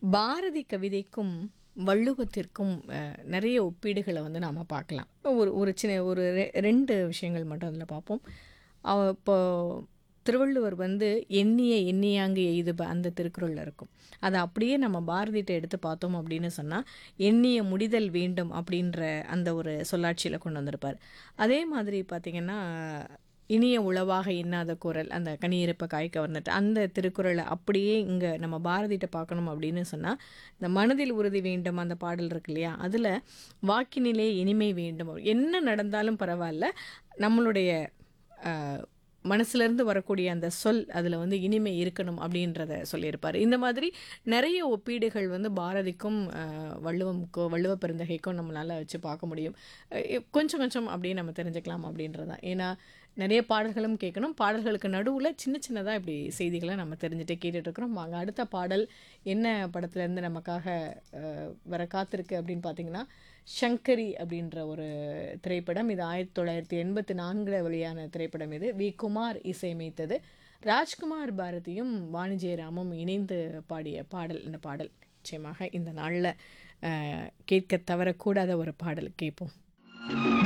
பாரதி கவிதைக்கும் வள்ளுவத்திற்கும் அஹ், நிறைய ஒப்பீடுகளை வந்து நாம் பார்க்கலாம் ஒரு ஒரு சின்ன ஒரு ரெ- ரெண்டு விஷயங்கள் மட்டும் அதில் பார்ப்போம் அவ இப்போ திருவள்ளுவர் வந்து எண்ணிய எண்ணியாங்கு எய்துப அந்த திருக்குறளில் இருக்கும் அதை அப்படியே நம்ம பாரதிட்ட எடுத்து பார்த்தோம் அப்படின்னு சொன்னால் எண்ணிய முடிதல் வேண்டும் அப்படின்ற அந்த ஒரு சொல்லாட்சியில் கொண்டு வந்திருப்பார் அதே மாதிரி பார்த்திங்கன்னா இனிய உளவாக இன்னாத குரல் அந்த கனியிருப்ப காய் கவர்ந்துட்டு அந்த திருக்குறளை அப்படியே இங்கே நம்ம பாரதிட்ட பார்க்கணும் அப்படின்னு சொன்னால் இந்த மனதில் உறுதி வேண்டும் அந்த பாடல் இருக்கு இல்லையா அதில் வாக்கினிலே இனிமை வேண்டும் என்ன நடந்தாலும் பரவாயில்ல நம்மளுடைய ஆஹ், மனசுலேருந்து வரக்கூடிய அந்த சொல் அதில் வந்து இனிமை இருக்கணும் அப்படின்றத சொல்லியிருப்பார் இந்த மாதிரி நிறைய ஒப்பீடுகள் வந்து பாரதிக்கும் ஆஹ், வள்ளுவமுக்கோ வள்ளுவ பெருந்தகைக்கும் நம்மளால் வச்சு பார்க்க முடியும் அஹ் கொஞ்சம் கொஞ்சம் அப்படியே நம்ம தெரிஞ்சுக்கலாம் அப்படின்றதான் ஏன்னா நிறைய பாடல்களும் கேட்கணும் பாடல்களுக்கு நடுவில் சின்ன சின்னதாக இப்படி செய்திகளை நம்ம தெரிஞ்சுட்டே கேட்டுட்டு இருக்கிறோம் வாங்க அடுத்த பாடல் என்ன படத்துலேருந்து நமக்காக அஹ், வர காத்திருக்கு அப்படின்னு பார்த்தீங்கன்னா சங்கரி அப்படின்ற ஒரு திரைப்படம் இது ஆயிரத்தி தொள்ளாயிரத்தி எண்பத்தி நான்கில் வெளியான திரைப்படம் இது வி குமார் இசையமைத்தது ராஜ்குமார் பாரதியும் வாணி ஜெயராமும் இணைந்து பாடிய பாடல் இந்த பாடல் நிச்சயமாக இந்த நாளில் கேட்க தவறக்கூடாத ஒரு பாடல் கேட்போம்